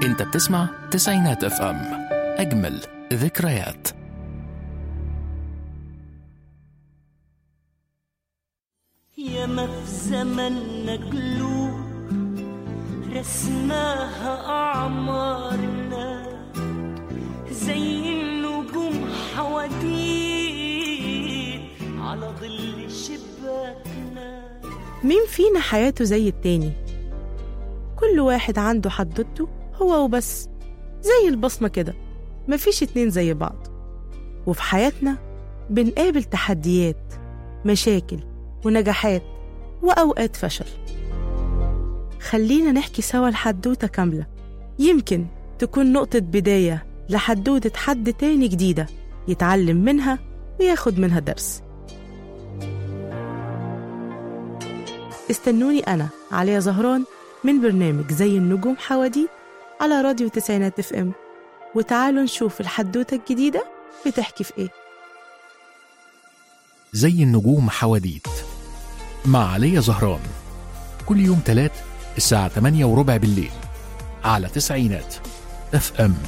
انت بتسمع تسعينات اف ام اجمل ذكريات ياما في زمننا قلوب رسماها أعمارنا زي النجوم حواديت على ظل شباكنا مين فينا حياته زي التاني كل واحد عنده حدوته هو وبس زي البصمة كده مفيش اتنين زي بعض وفي حياتنا بنقابل تحديات مشاكل ونجاحات وأوقات فشل خلينا نحكي سوا الحدوتة كاملة يمكن تكون نقطة بداية لحدوتة حد تاني جديدة يتعلم منها وياخد منها درس استنوني أنا عليا زهران من برنامج زي النجوم حواديت على راديو تسعينات اف ام وتعالوا نشوف الحدوتة الجديدة بتحكي في ايه زي النجوم حواديت مع علي زهران كل يوم تلات الساعة 8 وربع بالليل على تسعينات اف ام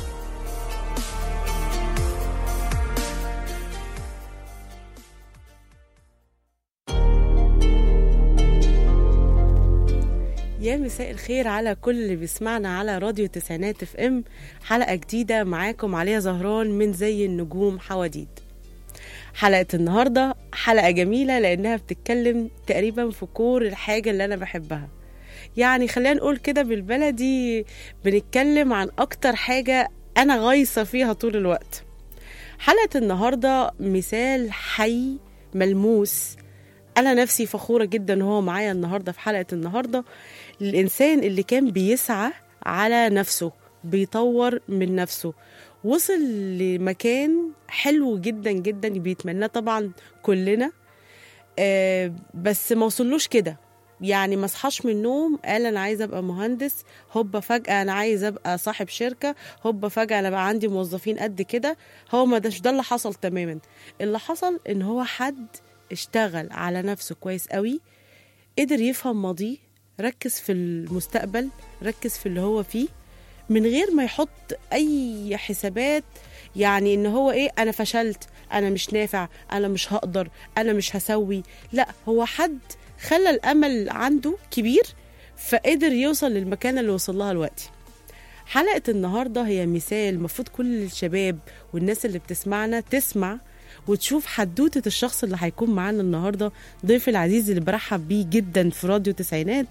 يا مساء الخير على كل اللي بيسمعنا على راديو تسعينات اف ام حلقة جديدة معاكم عليا زهران من زي النجوم حواديت حلقة النهاردة حلقة جميلة لأنها بتتكلم تقريبا في كور الحاجة اللي أنا بحبها يعني خلينا نقول كده بالبلدي بنتكلم عن أكتر حاجة أنا غايصة فيها طول الوقت حلقة النهاردة مثال حي ملموس أنا نفسي فخورة جدا إن هو معايا النهاردة في حلقة النهاردة الإنسان اللي كان بيسعى على نفسه بيطور من نفسه وصل لمكان حلو جدا جدا بيتمناه طبعا كلنا آه بس ما وصلوش كده يعني ما صحاش من النوم قال انا عايز ابقى مهندس هوبا فجاه انا عايز ابقى صاحب شركه هوبا فجاه انا بقى عندي موظفين قد كده هو ما داش ده اللي حصل تماما اللي حصل ان هو حد اشتغل على نفسه كويس قوي قدر يفهم ماضيه ركز في المستقبل ركز في اللي هو فيه من غير ما يحط اي حسابات يعني ان هو ايه انا فشلت انا مش نافع انا مش هقدر انا مش هسوي لا هو حد خلى الامل عنده كبير فقدر يوصل للمكان اللي وصل لها دلوقتي حلقة النهاردة هي مثال المفروض كل الشباب والناس اللي بتسمعنا تسمع وتشوف حدوتة الشخص اللي هيكون معانا النهاردة ضيف العزيز اللي برحب بيه جدا في راديو تسعينات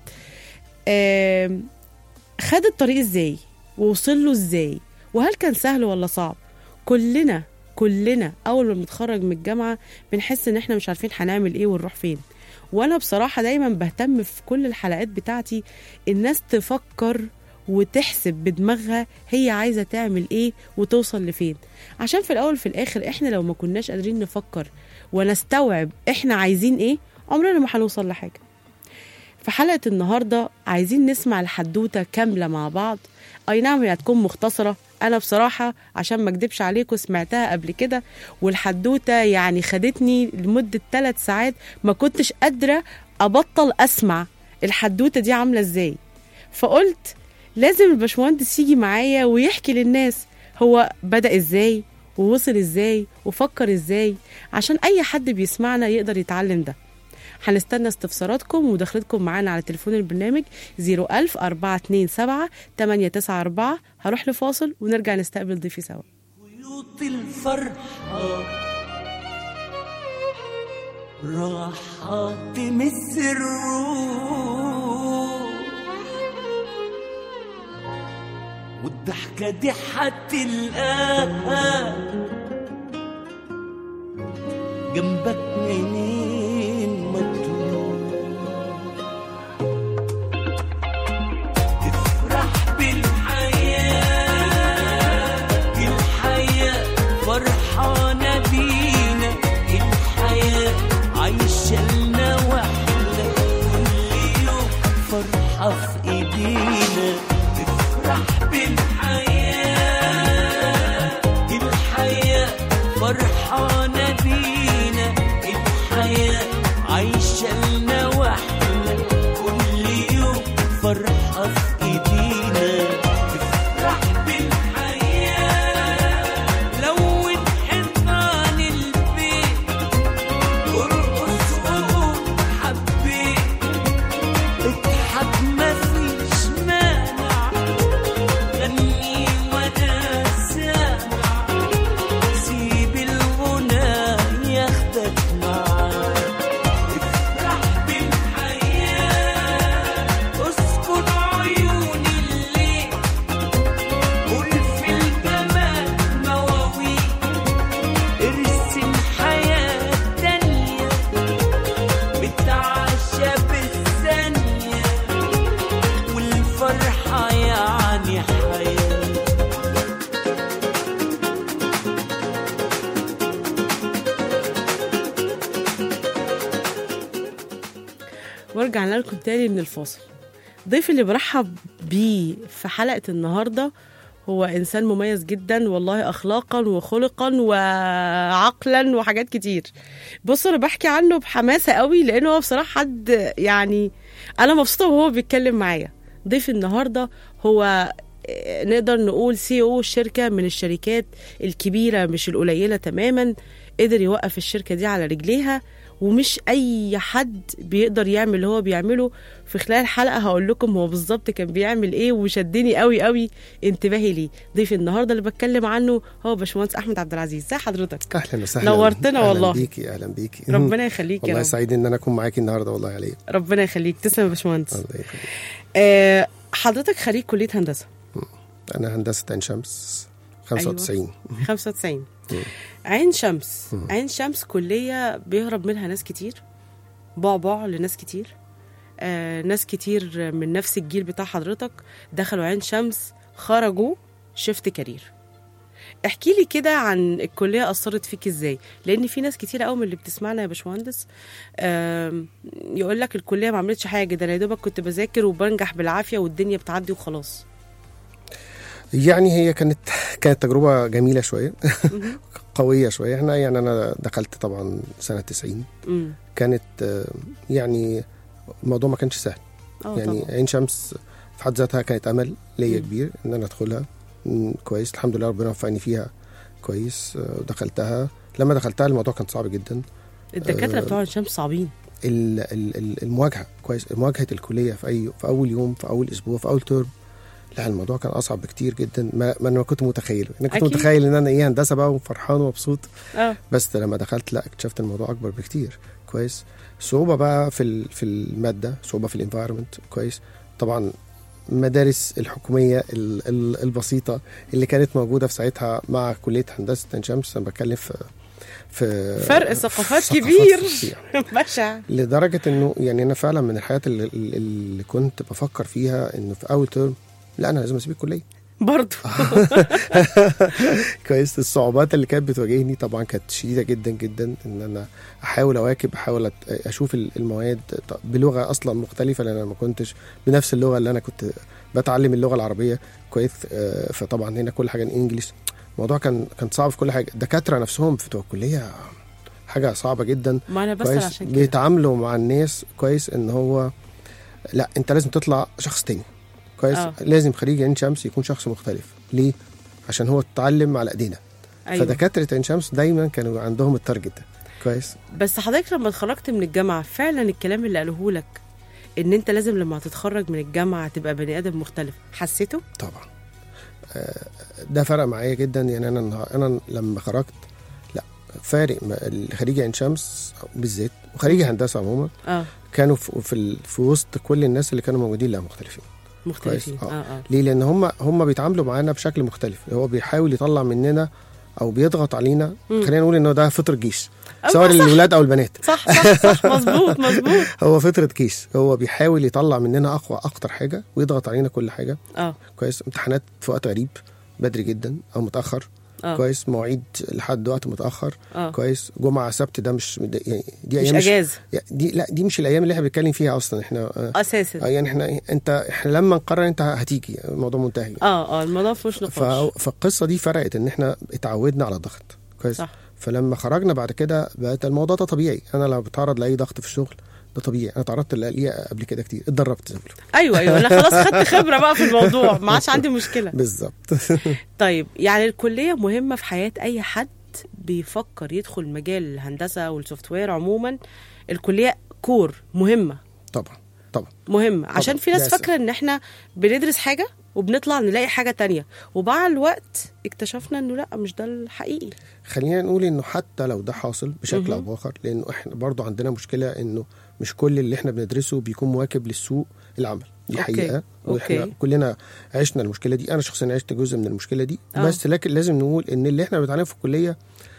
آم، خد الطريق ازاي ووصل له ازاي وهل كان سهل ولا صعب كلنا كلنا اول ما بنتخرج من الجامعه بنحس ان احنا مش عارفين هنعمل ايه ونروح فين وانا بصراحه دايما بهتم في كل الحلقات بتاعتي الناس تفكر وتحسب بدماغها هي عايزه تعمل ايه وتوصل لفين عشان في الاول في الاخر احنا لو ما كناش قادرين نفكر ونستوعب احنا عايزين ايه عمرنا ما هنوصل لحاجه في حلقة النهاردة عايزين نسمع الحدوتة كاملة مع بعض أي نعم هي هتكون مختصرة أنا بصراحة عشان ما أكدبش عليكم سمعتها قبل كده والحدوتة يعني خدتني لمدة ثلاث ساعات ما كنتش قادرة أبطل أسمع الحدوتة دي عاملة إزاي فقلت لازم الباشمهندس يجي معايا ويحكي للناس هو بدأ إزاي ووصل إزاي وفكر إزاي عشان أي حد بيسمعنا يقدر يتعلم ده هنستنى استفساراتكم ومداخلتكم معانا على تليفون البرنامج 01000 427 894 هروح لفاصل ونرجع نستقبل ضيفي سوا خيوط الفرحة راحة تمس الروح والضحكة دي هتلقاها جنبك منين ما تروح تفرح بالحياة الحياة فرحانة بينا الحياة عايشة لنا واحنا كل يوم فرحة في ايدينا تفرح بالحياة الحياة فرحانة بينا الحياة عايشة لنا واحنا كل يوم فرحة في ايدينا تفرح لكم تاني من الفاصل ضيف اللي برحب بيه في حلقة النهاردة هو إنسان مميز جدا والله أخلاقا وخلقا وعقلا وحاجات كتير بص أنا بحكي عنه بحماسة قوي لأنه هو بصراحة حد يعني أنا مبسوطة وهو بيتكلم معايا ضيف النهاردة هو آه، نقدر نقول سي او شركة من الشركات الكبيرة مش القليلة تماما قدر يوقف الشركة دي على رجليها ومش اي حد بيقدر يعمل اللي هو بيعمله في خلال الحلقه هقول لكم هو بالظبط كان بيعمل ايه وشدني قوي قوي انتباهي ليه ضيف النهارده اللي بتكلم عنه هو باشمهندس احمد عبد العزيز ازي حضرتك اهلا وسهلا نورتنا والله. اهلا بيكي اهلا بيكي ربنا يخليك يا والله رب سعيد ان انا اكون معاكي النهارده والله عليك ربنا يخليك تسلم يا باشمهندس الله يخليك آه حضرتك خريج كليه هندسه انا هندسه عين شمس 95 95 عين شمس عين شمس كلية بيهرب منها ناس كتير بعبع لناس كتير آه ناس كتير من نفس الجيل بتاع حضرتك دخلوا عين شمس خرجوا شفت كارير احكي لي كده عن الكلية أثرت فيك ازاي لأن في ناس كتير قوي من اللي بتسمعنا يا باشمهندس آم، يقول لك الكلية ما عملتش حاجة ده أنا يا دوبك كنت بذاكر وبنجح بالعافية والدنيا بتعدي وخلاص يعني هي كانت كانت تجربه جميله شويه قويه شويه احنا يعني انا دخلت طبعا سنه 90 امم كانت آه، يعني الموضوع ما كانش سهل اه يعني طبعا عين شمس في حد ذاتها كانت امل ليا مم. كبير ان انا ادخلها مم، كويس الحمد لله ربنا وفقني فيها كويس آه، ودخلتها لما دخلتها الموضوع كان صعب جدا الدكاترة آه، بتوع عين شمس صعبين ال- ال- ال- المواجهه كويس مواجهه الكليه في اي في اول يوم في اول اسبوع في اول ترم لا الموضوع كان اصعب بكتير جدا ما, ما انا ما كنت متخيله انا كنت أكيد. متخيل ان انا ايه هندسه بقى وفرحان ومبسوط اه بس لما دخلت لا اكتشفت الموضوع اكبر بكتير كويس صعوبه بقى في ال- في الماده صعوبه في الانفايرمنت كويس طبعا المدارس الحكوميه ال- ال- البسيطه اللي كانت موجوده في ساعتها مع كليه هندسه عين شمس انا بتكلم في في فرق ثقافات ثقافات كبير فظيع. بشع لدرجه انه يعني انا فعلا من الحاجات اللي, اللي كنت بفكر فيها انه في اول ترم لا انا لازم اسيب الكليه برضه كويس الصعوبات اللي كانت بتواجهني طبعا كانت شديده جدا جدا ان انا احاول اواكب احاول أت- اشوف ال- المواد ط- بلغه اصلا مختلفه لان انا ما كنتش بنفس اللغه اللي انا كنت بتعلم اللغه العربيه كويس آه، فطبعا هنا كل حاجه انجلش الموضوع كان كان صعب في كل حاجه الدكاتره نفسهم بتوع الكليه حاجه صعبه جدا ما انا بسأل كويس عشان كده بيتعاملوا مع الناس كويس ان هو لا انت لازم تطلع شخص تاني كويس آه. آه. لازم خريج عين شمس يكون شخص مختلف ليه عشان هو اتعلم على ايدينا أيوة. أيوة. فدكاتره عين شمس دايما كانوا عندهم التارجت ده كويس بس حضرتك لما اتخرجت من الجامعة فعلا الكلام اللي قالوه لك ان انت لازم لما تتخرج من الجامعة تبقى بني ادم مختلف حسيته؟ طبعا آه، ده فرق معايا جدا يعني انا النهار- انا لما خرجت لا فارق ما- خريج عين شمس بالذات وخريج هندسه عموما اه كانوا في في, ال- في وسط كل الناس اللي كانوا موجودين لا مختلفين مختلفين كويس، اه آه. اه ليه لان هم هم بيتعاملوا معانا بشكل مختلف هو بيحاول يطلع مننا او بيضغط علينا مم. خلينا نقول انه ده فطر جيش أو سواء صح. للولاد او البنات صح صح صح مظبوط مظبوط هو فطره كيس هو بيحاول يطلع مننا اقوى اكتر حاجه ويضغط علينا كل حاجه اه كويس امتحانات في وقت غريب بدري جدا او متاخر اه كويس مواعيد لحد وقت متاخر اه كويس جمعه سبت ده مش ده- يعني دي مش ايام اجازة دي لا دي مش الايام اللي احنا بنتكلم فيها اصلا احنا آه، اساسا آه، يعني احنا انت احنا لما نقرر انت هتيجي الموضوع منتهي اه اه الموضوع فيهوش ف... نقاش فالقصه دي فرقت ان احنا اتعودنا على الضغط كويس صح فلما خرجنا بعد كده بقت الموضوع ده طبيعي انا لو بتعرض لاي ضغط في الشغل ده طبيعي انا تعرضت ليه قبل كده كتير اتدربت زي ما بيقولوا. ايوه ايوه انا خلاص خدت خبرة بقى في الموضوع ما عادش عندي مشكلة بالظبط طيب يعني الكلية مهمة في حياة أي حد بيفكر يدخل مجال الهندسة والسوفت وير عموما الكلية كور مهمة طبعا طبعا مهمة عشان في ناس للأسف. فاكرة إن إحنا بندرس حاجة وبنطلع نلاقي حاجة تانية ومع الوقت اكتشفنا إنه لأ مش ده الحقيقي خلينا نقول انه حتى لو ده حاصل بشكل او مهم. باخر لانه احنا برضو عندنا مشكله انه مش كل اللي احنا بندرسه بيكون مواكب للسوق العمل دي أوكي. حقيقه واحنا أوكي. كلنا عشنا المشكله دي انا شخصيا عشت جزء من المشكله دي آه. بس لكن لازم نقول ان اللي احنا بنتعلمه في الكليه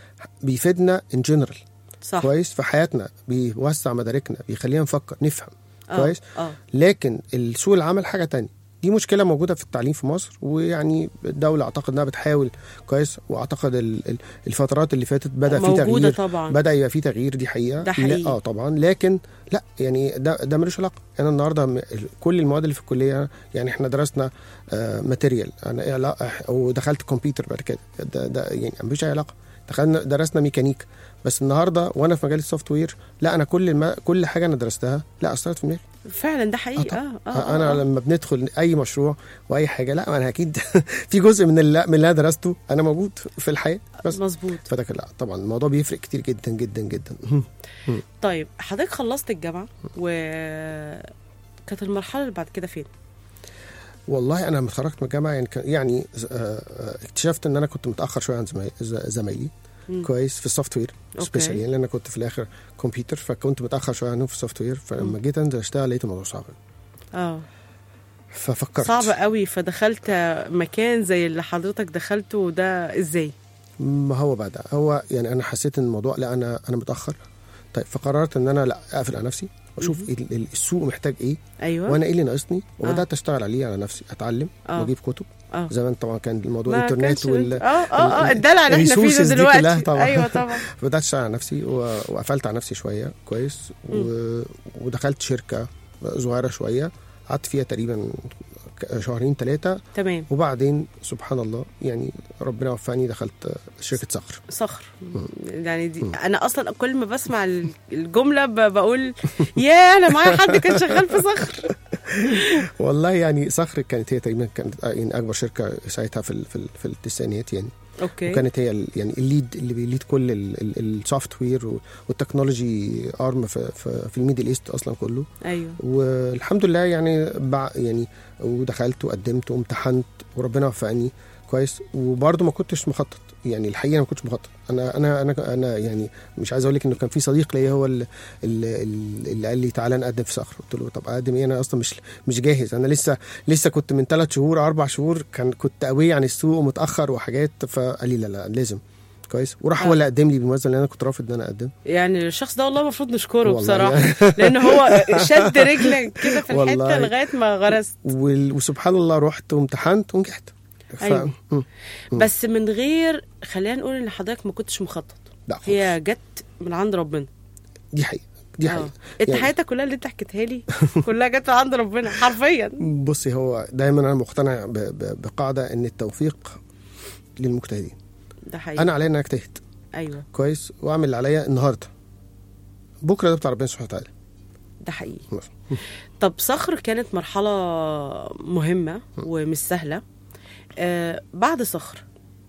بيفيدنا ان جنرال صح كويس في حياتنا بيوسع مداركنا بيخلينا نفكر نفهم آه. كويس اه لكن السوق العمل حاجه تانية دي مشكله موجوده في التعليم في مصر ويعني الدوله اعتقد انها بتحاول كويس واعتقد ال- ال- الفترات اللي فاتت بدا في موجودة تغيير طبعا بدا يبقى في تغيير دي حقيقه ده حقيقي. لا اه طبعا لكن لا يعني ده ده ملوش علاقه انا النهارده م- ال- كل المواد اللي في الكليه يعني احنا درسنا آه ماتيريال انا إيه علاقه ودخلت كمبيوتر بعد كده ده, ده يعني مفيش اي علاقه دخلنا درسنا ميكانيك بس النهارده وانا في مجال السوفت وير لا انا كل الم... كل حاجه انا درستها لا اثرت في دماغي فعلا ده آه حقيقي طبعاً. اه, آه, انا آه. لما بندخل اي مشروع واي حاجه لا انا اكيد في جزء من اللي من اللي انا درسته انا موجود في الحياه بس مظبوط فده كان- لا طبعا الموضوع بيفرق كتير جدا جدا جدا طيب حضرتك خلصت الجامعه و كانت المرحله اللي بعد كده فين والله انا لما اتخرجت من الجامعه يعني كان- يعني آه، آه، اكتشفت ان انا كنت متاخر شويه عن زماي- ز- زمايلي مم. كويس في السوفت وير أوكي. سبيشالي يعني لان انا كنت في الاخر كمبيوتر فكنت متاخر شويه عنهم في السوفت وير فلما جيت انزل اشتغل لقيت الموضوع صعب اه ففكرت صعب قوي فدخلت مكان زي اللي حضرتك دخلته ده ازاي ما هو بعد هو يعني انا حسيت ان الموضوع لا انا انا متاخر طيب فقررت ان انا لا اقفل على نفسي واشوف إيه ال- ال- السوق محتاج ايه ايوه وانا ايه اللي ناقصني وبدات اشتغل عليه على نفسي اتعلم آه. واجيب كتب اه زمان طبعا كان الموضوع ما الانترنت كانش وال اه اه اه ال- الدلع اللي احنا فيه الresources ده دي كلها دلوقتي طبعا. ايوه طبعا بدات اشتغل على نفسي و- وقفلت على نفسي شويه كويس و... ودخلت شركه صغيره شويه قعدت فيها تقريبا ك- شهرين ثلاثه تمام وبعدين سبحان الله يعني ربنا وفقني دخلت شركه صخر صخر يعني دي انا اصلا كل ما بسمع ال- الجمله ب- بقول يا انا معايا حد كان شغال في صخر والله يعني صخر كانت هي تقريبا كانت يعني اكبر شركه ساعتها في ال- في, ال- في التسعينات يعني اوكي وكانت هي ال- يعني الليد اللي بيليد كل السوفت وير والتكنولوجي ارم في, في, في الميدل ايست اصلا كله ايوه والحمد لله يعني بع يعني ودخلت وقدمت وامتحنت وربنا وفقني كويس وبرضه ما كنتش مخطط يعني الحقيقه ما كنتش مخطط انا انا انا انا يعني مش عايز اقول لك انه كان في صديق ليا هو اللي, اللي, اللي قال لي تعالى نقدم في صخر قلت له طب اقدم ايه انا اصلا مش مش جاهز انا لسه لسه كنت من ثلاث شهور اربع شهور كان كنت قوي عن السوق ومتاخر وحاجات فقال لي لا لا لازم كويس وراح آه. هو اللي قدم لي بالمناسبه اللي انا كنت رافض ان انا اقدم يعني الشخص ده والله المفروض نشكره والله بصراحه لان هو شد رجلك كده في الحته والله. لغايه ما غرست وال- وسبحان الله رحت وامتحنت ونجحت ف... أيوة. مم. بس من غير خلينا نقول ان حضرتك ما كنتش مخطط لا خالص. هي جت من عند ربنا دي حقيقه دي آه. حقيقه انت يعني- حياتك كلها اللي انت حكيتها لي كلها جت من عند ربنا حرفيا بصي هو دايما انا مقتنع ب... ب... بقاعده ان التوفيق للمجتهدين ده حقيقي انا عليا ان أنا اجتهد ايوه كويس واعمل اللي عليا النهارده بكره ده بتاع ربنا سبحانه وتعالى ده حقيقي بس. طب صخر كانت مرحلة مهمة ومش سهلة آه بعد صخر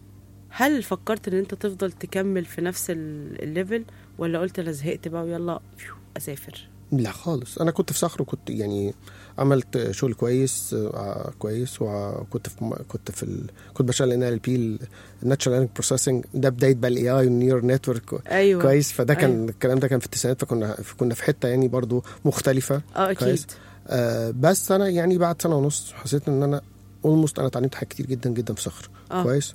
هل فكرت ان انت تفضل تكمل في نفس ال- الليفل ولا قلت انا زهقت بقى ويلا فيو، اسافر لا خالص انا كنت في صخر وكنت يعني عملت شغل كويس آه كويس وكنت في كنت في ال... كنت بشتغل ان ال بي الناتشرال لانجوج بروسيسنج ده بدايه بقى الاي اي والنيور نتورك ايوه كويس فده كان أيوة. الكلام ده كان في التسعينات فكنا كنا في حته يعني برضو مختلفه اه كويس. اكيد آه بس انا يعني بعد سنه ونص حسيت ان انا اولموست انا اتعلمت حاجات كتير جدا جدا في صخر آه. كويس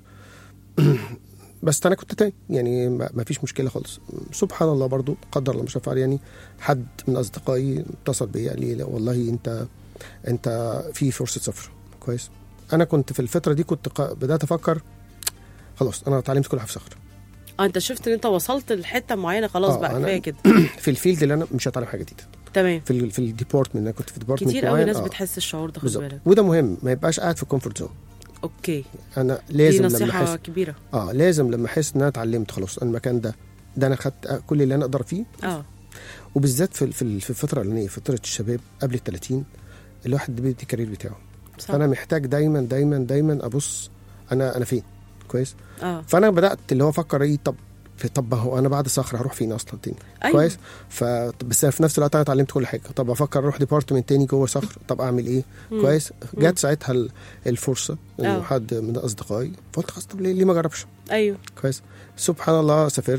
بس انا كنت تاني يعني ما ما فيش مشكله خالص سبحان الله برضو قدر الله مش فعل يعني حد من اصدقائي اتصل بيا قال لي لا والله انت انت في فرصه سفر كويس انا كنت في الفتره دي كنت ق- بدات افكر خلاص انا اتعلمت كل حاجه في صخر اه انت شفت ان انت وصلت لحته معينه خلاص آه، بقى أنا- كفايه كده في الفيلد اللي انا مش هتعلم حاجه جديده تمام في ال في الديبارتمنت انا كنت في ديبارتمنت كتير قوي معين، ناس آه، بتحس الشعور ده خد بالظبط بالك وده مهم ما يبقاش قاعد في الكومفورت زون اوكي انا دي لازم لما نصيحه احس كبيره اه لازم لما احس ان انا اتعلمت خلاص المكان ده ده انا خدت كل اللي انا اقدر فيه اه وبالذات في في في الفتره الاولانيه فتره الشباب قبل ال 30 الواحد بيبتدي الكارير بتاعه صح فانا محتاج دايما دايما دايما ابص انا انا فين كويس اه فانا بدات اللي هو افكر ايه طب في طب ما هو انا بعد صخر هروح فين اصلا تاني أيوة. كويس ف بس في نفس الوقت انا اتعلمت كل حاجه طب افكر اروح ديبارتمنت تاني جوه صخر طب اعمل ايه مم. كويس جت ساعتها ال- الفرصه انه آه. حد من اصدقائي فقلت خلاص طب ليه, ليه ما اجربش ايوه كويس سبحان الله سافرت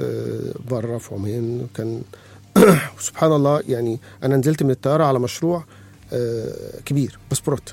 بره في عمان كان سبحان الله يعني انا نزلت من الطياره على مشروع آه، كبير باسبورات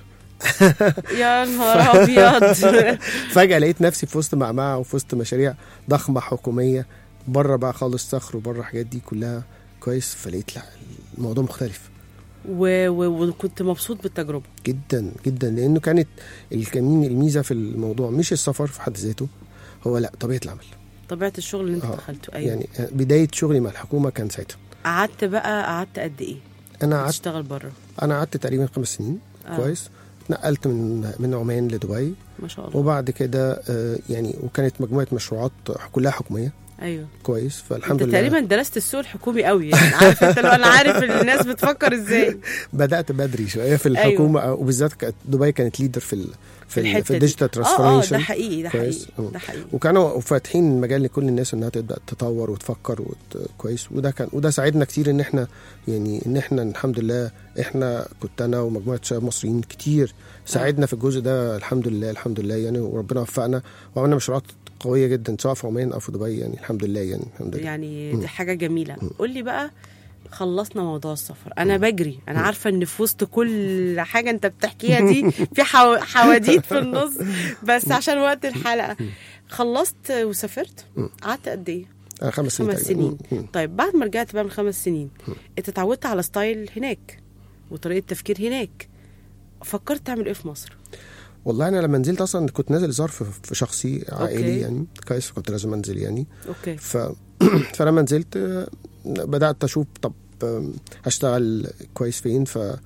يا نهار ابيض فجاه لقيت نفسي في وسط معمعه وفي وسط مشاريع ضخمه حكوميه بره بقى خالص صخر وبره الحاجات دي كلها كويس فلقيت لا الموضوع مختلف و... و... وكنت مبسوط بالتجربه جدا جدا لانه كانت الكمين الميزه في الموضوع مش السفر في حد ذاته هو لا طبيعه العمل طبيعه الشغل اللي انت آه، دخلته ايوه يعني بدايه شغلي مع الحكومه كان ساعتها قعدت بقى قعدت قد ايه انا قعدت تشتغل بره انا قعدت تقريبا خمس سنين آه. كويس اتنقلت من من عمان لدبي ما شاء الله وبعد كده آه، يعني وكانت مجموعه مشروعات كلها حكوميه ايوه كويس فالحمد انت لله تقريبا درست السوق الحكومي قوي يعني عارف انت لو انا عارف الناس بتفكر ازاي بدات بدري شويه في الحكومه أيوة. وبالذات كانت دبي كانت ليدر في ال في, الحتة ال في دي. الديجيتال اه اه ترانسفورميشن ده حقيقي ده كويس. حقيقي آه. ده حقيقي وكانوا فاتحين مجال لكل الناس انها تبدا تطور وتفكر وت... كويس وده كان وده ساعدنا كتير ان احنا يعني ان احنا الحمد لله احنا كنت انا ومجموعه شباب مصريين كتير ساعدنا في الجزء ده الحمد لله الحمد لله يعني وربنا وفقنا وعملنا مشروعات قويه جدا سواء في عمان او في دبي يعني الحمد لله يعني الحمد لله يعني دي حاجه جميله قول لي بقى خلصنا موضوع السفر انا بجري انا عارفه ان في وسط كل حاجه انت بتحكيها دي في حو... حواديت في النص بس عشان وقت الحلقه خلصت وسافرت قعدت قد ايه آه خمس سنين خمس تقريباً. سنين مم. طيب بعد ما رجعت بقى من خمس سنين انت اتعودت على ستايل هناك وطريقه تفكير هناك فكرت تعمل ايه في مصر والله انا لما نزلت اصلا كنت نازل ظرف في شخصي عائلي أوكي. يعني كويس كنت لازم انزل يعني اوكي ف... فلما نزلت آه، بدات اشوف طب آم، هشتغل كويس فين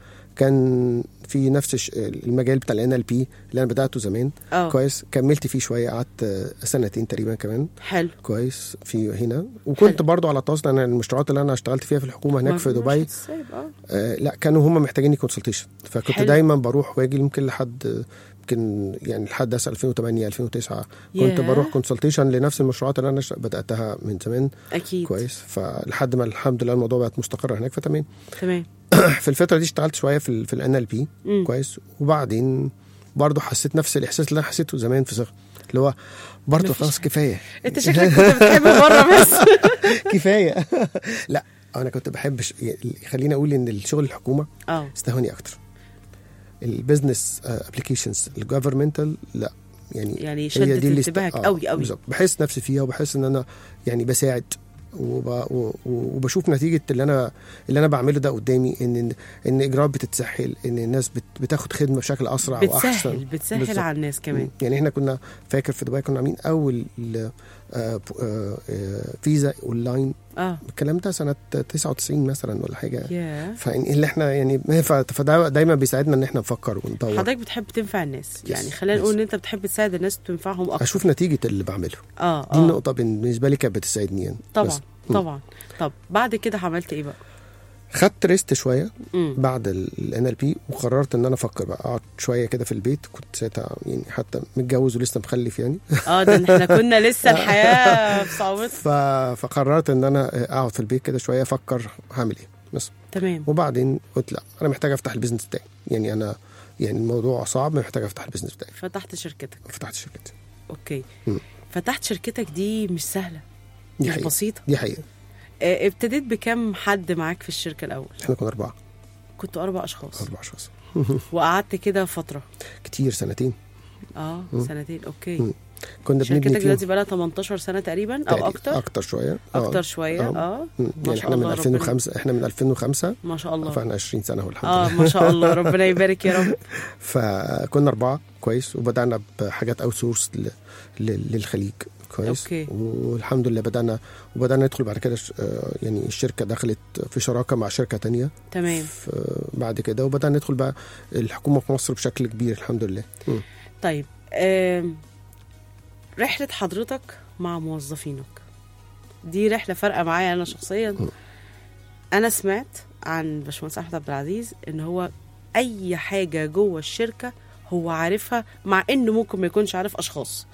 فكان في نفس الش- المجال بتاع الان ال بي اللي انا بداته زمان اه كويس كملت فيه شويه قعدت آه، سنتين تقريبا كمان حلو كويس في هنا وكنت حلو. برضو على تواصل انا المشروعات اللي انا اشتغلت فيها في الحكومه هناك في ما- مش دبي هتسيب، اه آه لا كانوا هم محتاجيني كونسلتيشن فكنت حلو. دايما بروح واجي يمكن لحد يمكن يعني لحد 2008 2009 كنت ياه. بروح كونسلتيشن لنفس المشروعات اللي انا ش- بداتها من زمان اكيد كويس فلحد ما الحمد لله الموضوع بقت مستقره هناك فتمام تمام في الفتره دي اشتغلت شويه في ال في الان ال بي مم. كويس وبعدين برضه حسيت نفس الاحساس اللي انا حسيته زمان في صغر اللي هو برضه مفيش خلاص كفايه انت شكلك كنت بتحب بره بس كفايه لا انا كنت بحب ش... خليني اقول ان الشغل الحكومه اه استهوني اكتر البيزنس ابلكيشنز الجفرمنتال لا يعني يعني هي شدت دي اللي است- انتباهك آه، قوي قوي بالظبط بحس نفسي فيها وبحس ان انا يعني بساعد وب... و- وبشوف نتيجه اللي انا اللي انا بعمله ده قدامي ان ان اجراءات بتتسهل ان الناس بت... بتاخد خدمه بشكل اسرع بتسهل واحسن بتسهل بالظبط. على الناس كمان يعني احنا كنا فاكر في دبي كنا عاملين اول آه، آه، آه، فيزا اونلاين اه الكلام ده سنه 99 مثلا ولا حاجه يا فاللي احنا يعني ف- فده دايما بيساعدنا ان احنا نفكر ونطور حضرتك بتحب تنفع الناس Yes. يعني خلينا نقول Yes. ان انت بتحب تساعد الناس وتنفعهم اكتر اشوف نتيجه اللي بعمله اه دي اه النقطه بالنسبه لي كانت بتساعدني يعني طبعا بس. طبعا طب بعد كده عملت ايه بقى خدت ريست شويه امم بعد الان ال بي وقررت ان انا افكر بقى اقعد شويه كده في البيت كنت ساعتها يعني حتى متجوز ولسه مخلف يعني اه ده احنا كنا لسه الحياه بصعوبتها ف... فقررت ان انا اقعد في البيت كده شويه افكر هعمل ايه بس تمام وبعدين قلت لا انا محتاج افتح البيزنس بتاعي يعني انا يعني الموضوع صعب محتاج افتح البيزنس بتاعي فتحت شركتك فتحت شركتي اوكي مم. فتحت شركتك دي مش سهله دي مش حقيقة. بسيطه دي حقيقه آه، ابتديت بكم حد معاك في الشركه الاول احنا كنا اربعه كنتوا اربع اشخاص اربع اشخاص وقعدت كده فتره كتير سنتين اه مم. سنتين اوكي مم. كنا شركتك بنبني دلوقتي فيهم بقى لها 18 سنه تقريبا او تقريبا- اكتر اكتر شويه آه. اكتر شويه آه. اه مم. ما يعني شاء احنا من الله، 2005 احنا من 2005 ما شاء الله فاحنا 20 سنه والحمد اه لله ما شاء الله ربنا يبارك يا رب فكنا اربعه كويس وبدانا بحاجات اوت سورس للخليج كويس أوكي. والحمد لله بدانا وبدانا ندخل بعد كده ش- آه، يعني الشركه دخلت في شراكه مع شركه تانية تمام في بعد كده وبدانا ندخل بقى الحكومه في مصر بشكل كبير الحمد لله مم. طيب آم، رحله حضرتك مع موظفينك دي رحله فارقه معايا انا شخصيا انا سمعت عن باشمهندس احمد عبد العزيز ان هو اي حاجه جوه الشركه هو عارفها مع انه ممكن ما يكونش عارف اشخاص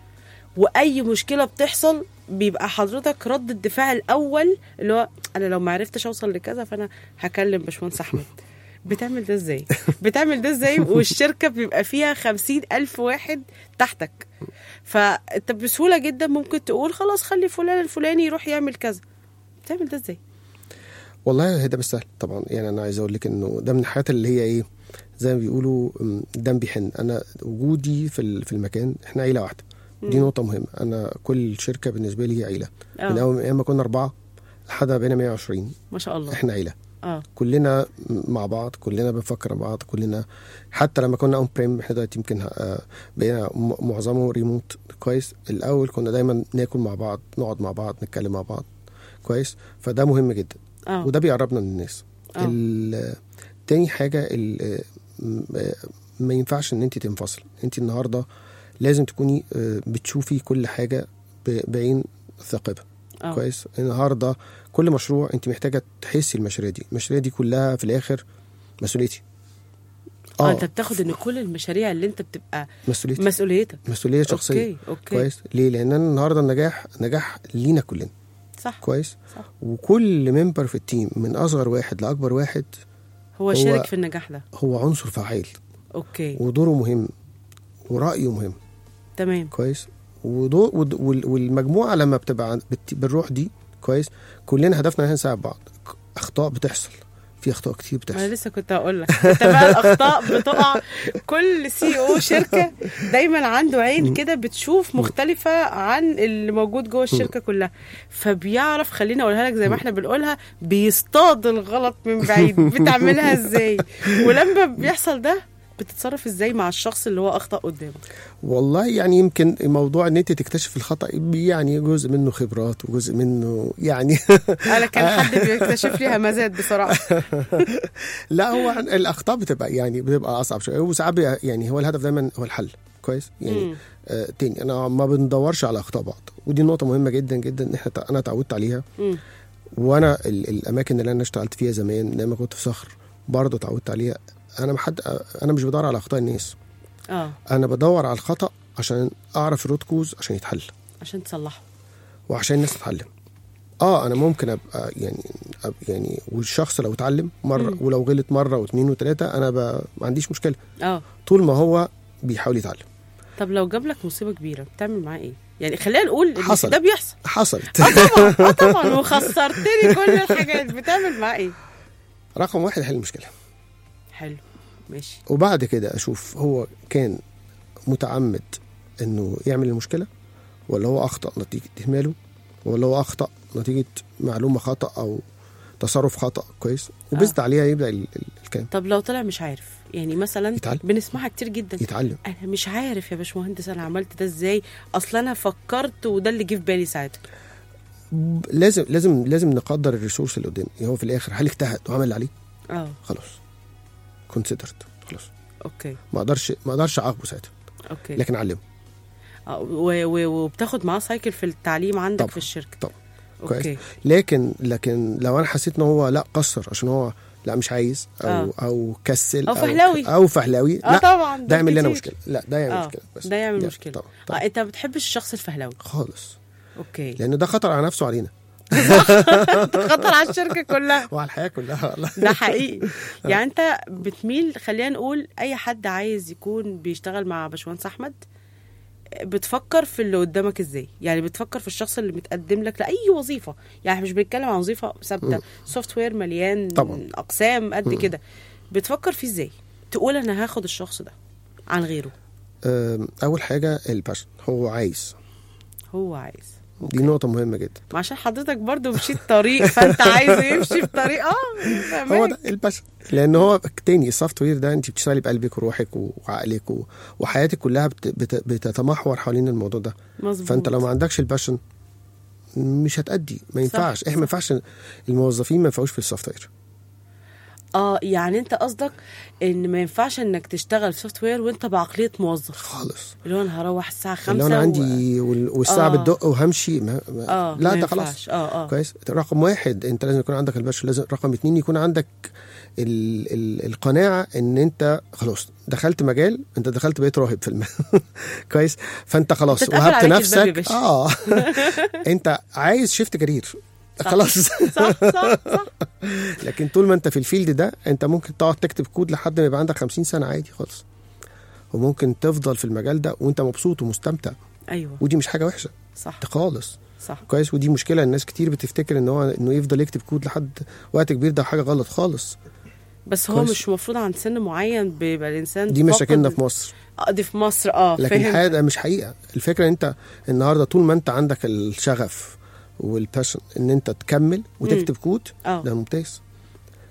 واي مشكله بتحصل بيبقى حضرتك رد الدفاع الاول اللي هو انا لو ما عرفتش اوصل لكذا فانا هكلم باشمهندس احمد بتعمل ده ازاي بتعمل ده ازاي والشركه بيبقى فيها خمسين الف واحد تحتك فانت بسهوله جدا ممكن تقول خلاص خلي فلان الفلاني يروح يعمل كذا بتعمل ده ازاي والله هي ده مش سهل طبعا يعني انا عايز اقول لك انه ده من الحاجات اللي هي ايه زي ما بيقولوا م، دم بيحن انا وجودي في ال- في المكان احنا عيله واحده دي نقطه مهمه انا كل شركه بالنسبه لي هي عيله من اه اول من ايام ما كنا اربعه لحد ما بقينا 120 ما شاء الله احنا عيله اه كلنا مع بعض كلنا بنفكر مع بعض كلنا حتى لما كنا اون بريم احنا دلوقتي يمكن آه، بقينا م- معظمه ريموت كويس الاول كنا دايما ناكل مع بعض نقعد مع بعض نتكلم مع بعض كويس فده مهم جدا اه وده بيقربنا من الناس آه. ال- تاني حاجه ال- م- ما ينفعش ان انت تنفصل انت النهارده لازم تكوني آه، بتشوفي كل حاجه ب- بعين ثاقبه اه كويس النهارده كل مشروع انت محتاجه تحسي المشاريع دي المشاريع دي كلها في الاخر مسؤوليتي اه انت بتاخد ان كل المشاريع اللي انت بتبقى مسؤوليتي مسؤوليتك مسؤوليه شخصيه اوكي اوكي كويس ليه لان أنا النهارده النجاح نجاح لينا كلنا صح كويس صح. وكل ممبر في التيم من اصغر واحد لاكبر واحد هو هو- شارك في النجاح ده هو عنصر فعال اوكي ودوره مهم ورايه مهم تمام كويس ودو ود- وال- والمجموعه لما بتبقى عن- بت- بالروح دي كويس كلنا هدفنا ان احنا نساعد بعض اخطاء بتحصل في اخطاء كتير ما انا بتحصل لسه كنت هقول لك انت بقى الاخطاء بتقع كل سي او شركه دايما عنده عين كده بتشوف مختلفه عن اللي موجود جوه الشركه كلها فبيعرف خليني اقولها لك زي ما احنا بنقولها بيصطاد الغلط من بعيد بتعملها ازاي ولما بيحصل ده بتتصرف ازاي مع الشخص اللي هو اخطا قدامك والله يعني يمكن موضوع ان انت تكتشف الخطا يعني جزء منه خبرات وجزء منه يعني انا كان حد بيكتشف لي همزات بصراحه لا هو الاخطاء بتبقى يعني بتبقى اصعب شويه وساعات بي- يعني هو الهدف دايما هو الحل كويس يعني مم. آه تاني انا ما بندورش على اخطاء بعض ودي نقطه مهمه جدا جدا ان احنا انا اتعودت عليها مم. وانا ال- الاماكن اللي انا اشتغلت فيها زمان لما كنت في صخر برضه اتعودت عليها انا ما حد انا مش بدور على اخطاء الناس اه انا بدور على الخطا عشان اعرف الروت كوز عشان يتحل عشان تصلحه وعشان الناس تتعلم اه انا ممكن ابقى يعني أب يعني والشخص لو اتعلم مره مم. ولو غلط مره واثنين وثلاثه انا ب... ما عنديش مشكله اه طول ما هو بيحاول يتعلم طب لو جاب لك مصيبه كبيره بتعمل معاه ايه يعني خلينا نقول ان حصل. ده بيحصل حصلت اه طبعا اه طبعا وخسرتني كل الحاجات بتعمل معاه ايه رقم واحد حل المشكله حلو ماشي وبعد كده اشوف هو كان متعمد انه يعمل المشكله ولا هو اخطا نتيجه اهماله ولا هو اخطا نتيجه معلومه خطا او تصرف خطا كويس وبزد عليها يبدا ال- ال- الكلام طب لو طلع مش عارف يعني مثلا يتعلم. بنسمعها كتير جدا يتعلم انا مش عارف يا باشمهندس انا عملت ده ازاي اصل انا فكرت وده اللي جه في بالي ساعتها لازم لازم لازم نقدر الريسورس اللي قدامي يعني هو في الاخر هل اجتهد وعمل اللي عليه اه خلاص كونسيدرد خلاص اوكي ما اقدرش ما اقدرش اعاقبه ساعتها اوكي لكن اعلمه آه، و- و- وبتاخد معاه سايكل في التعليم عندك طبعا. في الشركه طبعا. اوكي كويس. لكن لكن لو انا حسيت ان هو لا قصر عشان هو لا مش عايز او آه. او كسل أو فهلاوي. او فهلاوي اه لا طبعا ده يعمل لنا كتير. مشكله لا ده يعمل آه، مشكله بس ده يعمل لا، مشكله طبعا, اه طبعا. انت ما بتحبش الشخص الفهلاوي خالص اوكي لان ده خطر على نفسه علينا خطر على الشركه كلها وعلى الحياه كلها والله ده حقيقي يعني انت بتميل خلينا نقول اي حد عايز يكون بيشتغل مع باشمهندس احمد بتفكر في اللي قدامك ازاي يعني بتفكر في الشخص اللي متقدم لك لاي وظيفه يعني مش بنتكلم عن وظيفه ثابته سوفت وير مليان طبعا. اقسام قد كده بتفكر فيه ازاي تقول انا هاخد الشخص ده عن غيره أم، اول حاجه الباشن هو عايز هو عايز دي نقطه مهمه جدا ما عشان حضرتك برضو مشيت طريق فانت عايزه يمشي بطريقه اه هو ده الباشن لان هو تاني السوفت وير ده انت بتشتغلي بقلبك وروحك وعقلك و... وحياتك كلها بت... بت... بتتمحور حوالين الموضوع ده مظبوط فانت لو ما عندكش الباشن مش هتأدي ما ينفعش احنا ما ينفعش الموظفين ما ينفعوش في السوفت وير اه يعني انت قصدك ان ما ينفعش انك تشتغل في سوفت وير وانت بعقليه موظف خالص اللي هو انا هروح الساعه 5 اللي انا عندي وال... والساعه آه. بتدق وهمشي ما... ما... اه لا ما ده خلاص ينفعش. اه اه كويس رقم واحد انت لازم يكون عندك الباشن لازم رقم اتنين يكون عندك ال... ال... القناعه ان انت خلاص دخلت مجال انت دخلت بقيت راهب في الم... كويس فانت خلاص تتقفل وهبت عليك الباب يا نفسك باشا. اه انت عايز شيفت كارير خلاص صح صح صح لكن طول ما انت في الفيلد ده انت ممكن تقعد تكتب كود لحد ما يبقى عندك 50 سنه عادي خالص وممكن تفضل في المجال ده وانت مبسوط ومستمتع ايوه ودي مش حاجه وحشه صح ده خالص صح كويس ودي مشكله الناس كتير بتفتكر ان هو انه يفضل يكتب كود لحد وقت كبير ده حاجه غلط خالص بس هو كويس. مش المفروض عند سن معين بيبقى الانسان دي فاقد- مشاكلنا في مصر اه دي في مصر اه لكن فاهم الحقيقه ده مش حقيقه الفكره انت النهارده طول ما انت عندك الشغف والباشن ان انت تكمل وتكتب كود اه ده ممتاز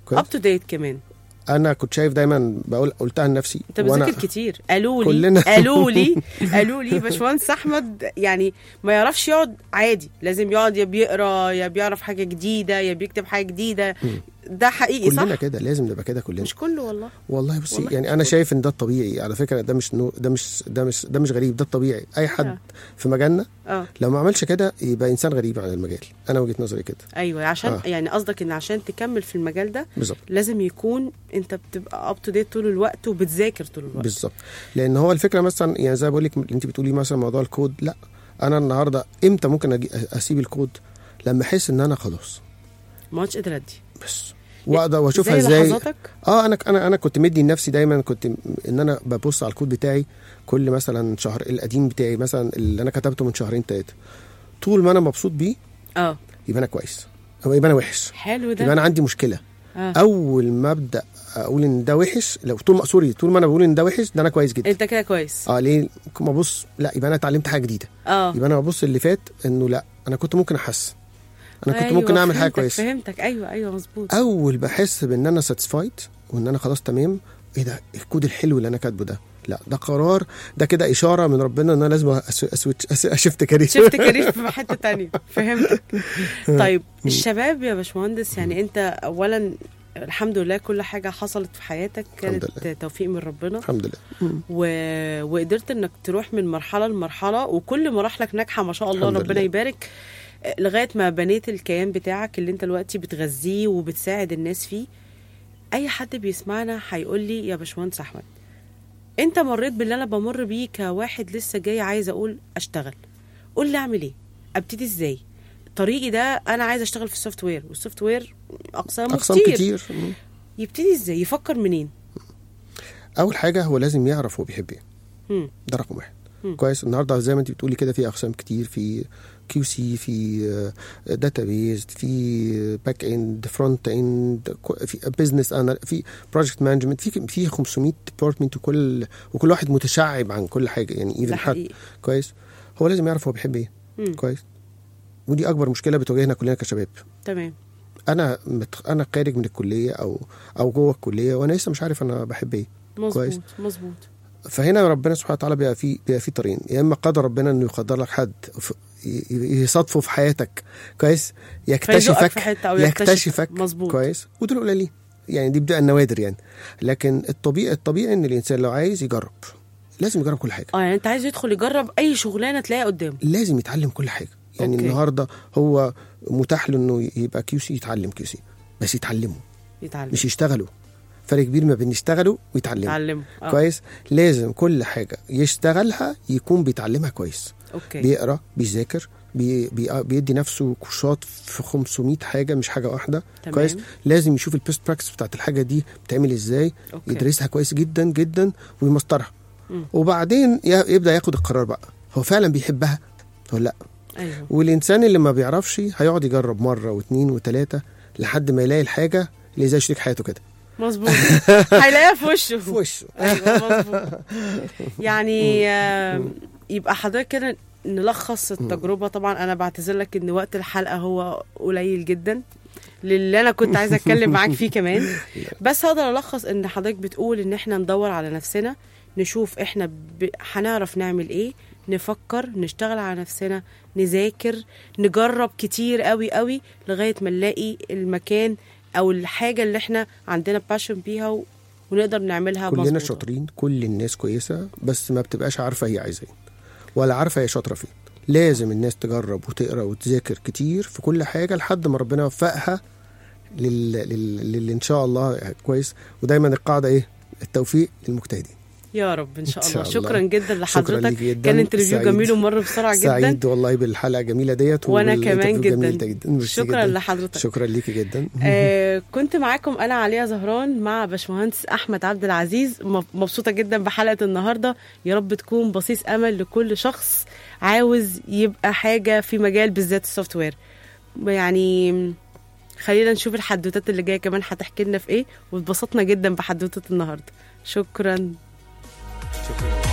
كويس اب تو ديت كمان انا كنت شايف دايما بقول قلتها لنفسي انت بتذاكر كتير قالوا لي كلنا. قالوا لي قالوا لي باشمهندس احمد يعني ما يعرفش يقعد عادي لازم يقعد يا بيقرا يا بيعرف حاجه جديده يا بيكتب حاجه جديده ده حقيقي صح كلنا كده لازم نبقى كده كلنا مش كله والله والله بصي والله يعني انا شايف ان ده الطبيعي على فكره ده مش نو ده مش ده مش ده مش غريب ده الطبيعي اي حد آه. في مجالنا اه لو ما عملش كده يبقى انسان غريب عن المجال انا وجهه نظري كده ايوه عشان آه. يعني قصدك ان عشان تكمل في المجال ده بالظبط لازم يكون انت بتبقى اب تو ديت طول الوقت وبتذاكر طول الوقت بالظبط لان هو الفكره مثلا يعني زي ما بقول لك انت بتقولي مثلا موضوع الكود لا انا النهارده امتى ممكن أجي اسيب الكود لما احس ان انا خلاص ما عادش قادر ادي بس واقدر واشوفها زي ازاي لحظاتك اه انا انا انا كنت مدي لنفسي دايما كنت م- ان انا ببص على الكود بتاعي كل مثلا شهر القديم بتاعي مثلا اللي انا كتبته من شهرين ثلاثه طول ما انا مبسوط بيه اه يبقى انا كويس أو يبقى انا وحش حلو يبقى ده انا عندي مشكله آه. اول ما ابدا اقول ان ده وحش لو طول ما سوري طول ما انا بقول ان ده وحش ده انا كويس جدا انت كده كويس اه ليه ما ابص لا يبقى انا اتعلمت حاجه جديده اه يبقى انا ببص اللي فات انه لا انا كنت ممكن احسن انا كنت أيوة، ممكن اعمل حاجه فهمتك، كويسه فهمتك ايوه ايوه مظبوط اول بحس بان انا ساتسفايد وان انا خلاص تمام ايه ده الكود الحلو اللي انا كاتبه ده لا ده قرار ده كده اشاره من ربنا ان انا لازم أس- اسويتش أس- اشفت كارير شفت كارير في حته تانية فهمتك طيب الشباب يا باشمهندس يعني انت اولا الحمد لله كل حاجه حصلت في حياتك كانت الحمد لله. توفيق من ربنا الحمد لله و... وقدرت انك تروح من مرحله لمرحله وكل مراحلك ناجحه ما شاء الله الحمد ربنا لله. يبارك آه، لغايه ما بنيت الكيان بتاعك اللي انت دلوقتي بتغذيه وبتساعد الناس فيه اي حد بيسمعنا هيقول لي يا باشمهندس احمد انت مريت باللي انا بمر بيه كواحد لسه جاي عايز اقول اشتغل قول لي اعمل ايه ابتدي ازاي طريقي ده انا عايز اشتغل في السوفت وير والسوفت وير اقسامه اقسام كتير. كتير مم. يبتدي ازاي يفكر منين اول حاجه هو لازم يعرف هو بيحب ايه مم. ده رقم واحد مم. كويس النهارده زي ما انت بتقولي كده في اقسام كتير في كيو سي في داتابيز في باك اند فرونت اند في بزنس انا في بروجكت مانجمنت في في 500 ديبارتمنت وكل وكل واحد متشعب عن كل حاجه يعني ده ايفن حد حقيقي كويس هو لازم يعرف هو بيحب ايه مم. كويس ودي اكبر مشكله بتواجهنا كلنا كشباب تمام انا مت... انا خارج من الكليه او او جوه الكليه وانا لسه مش عارف انا بحب ايه كويس. مظبوط مظبوط فهنا ربنا سبحانه وتعالى بيبقى في بيبقى في طريقين يا اما قدر ربنا انه يقدر لك حد ف- ي- يصادفه في حياتك كويس فيزقك يكتشفك في حتة أو يكتشفك. يكتشفك مظبوط. كويس ودول قليلين يعني دي بتبقى النوادر يعني لكن الطبيعي الطبيعي ان الانسان لو عايز يجرب لازم يجرب كل حاجه اه يعني انت عايز يدخل يجرب اي شغلانه تلاقيها قدامه لازم يتعلم كل حاجه يعني أوكي. النهارده هو متاح له انه يبقى كيو سي يتعلم كيو سي بس يتعلمه يتعلم مش يشتغلوا فرق كبير ما بين يشتغلوا ويتعلموا يتعلم آه. كويس لازم كل حاجه يشتغلها يكون بيتعلمها كويس اوكي بيقرا بيذاكر بي بي بيدي نفسه كورسات في 500 حاجه مش حاجه واحده تمام. كويس لازم يشوف البيست براكتس بتاعت الحاجه دي بتعمل ازاي أوكي. يدرسها كويس جدا جدا ويمسطرها مم. وبعدين ي- يبدا ياخد القرار بقى هو فعلا بيحبها ولا لا ايوه والانسان اللي ما بيعرفش هيقعد يجرب مره واثنين وثلاثه لحد ما يلاقي الحاجه اللي زي شريك حياته كده مظبوط هيلاقيها في وشه في وشه ايوه مظبوط يعني آه، يبقى حضرتك كده نلخص التجربه طبعا انا بعتذر لك ان وقت الحلقه هو قليل جدا للي انا كنت عايزه اتكلم معاك فيه كمان بس هقدر الخص ان حضرتك بتقول ان احنا ندور على نفسنا نشوف احنا ب... هنعرف نعمل ايه نفكر نشتغل على نفسنا نذاكر نجرب كتير قوي قوي لغايه ما نلاقي المكان او الحاجه اللي احنا عندنا باشن بيها و... ونقدر نعملها كلنا مظبوطة. شاطرين كل الناس كويسه بس ما بتبقاش عارفه هي عايزه ايه ولا عارفه هي شاطره فين لازم الناس تجرب وتقرا وتذاكر كتير في كل حاجه لحد ما ربنا يوفقها لل... لل... للي ان شاء الله كويس ودايما القاعده ايه التوفيق للمجتهدين يا رب ان شاء إن الله شاء الله. شكرا جدا شكرا لحضرتك ليك جدا كان انترفيو سعيد. جميل ومر بسرعه جدا سعيد والله بالحلقه الجميله ديت وانا وبالانترفيو كمان جدا الجميل ده جدا ميرسي شكرا جداً. لحضرتك شكرا ليكي جدا آه كنت معاكم انا عليا زهران مع باشمهندس احمد عبد العزيز م- مبسوطه جدا بحلقه النهارده يا رب تكون بصيص امل لكل شخص عاوز يبقى حاجه في مجال بالذات السوفت وير يعني خلينا نشوف الحدوتات اللي جايه كمان هتحكي لنا في ايه واتبسطنا جدا بحدوته النهارده شكرا شكرا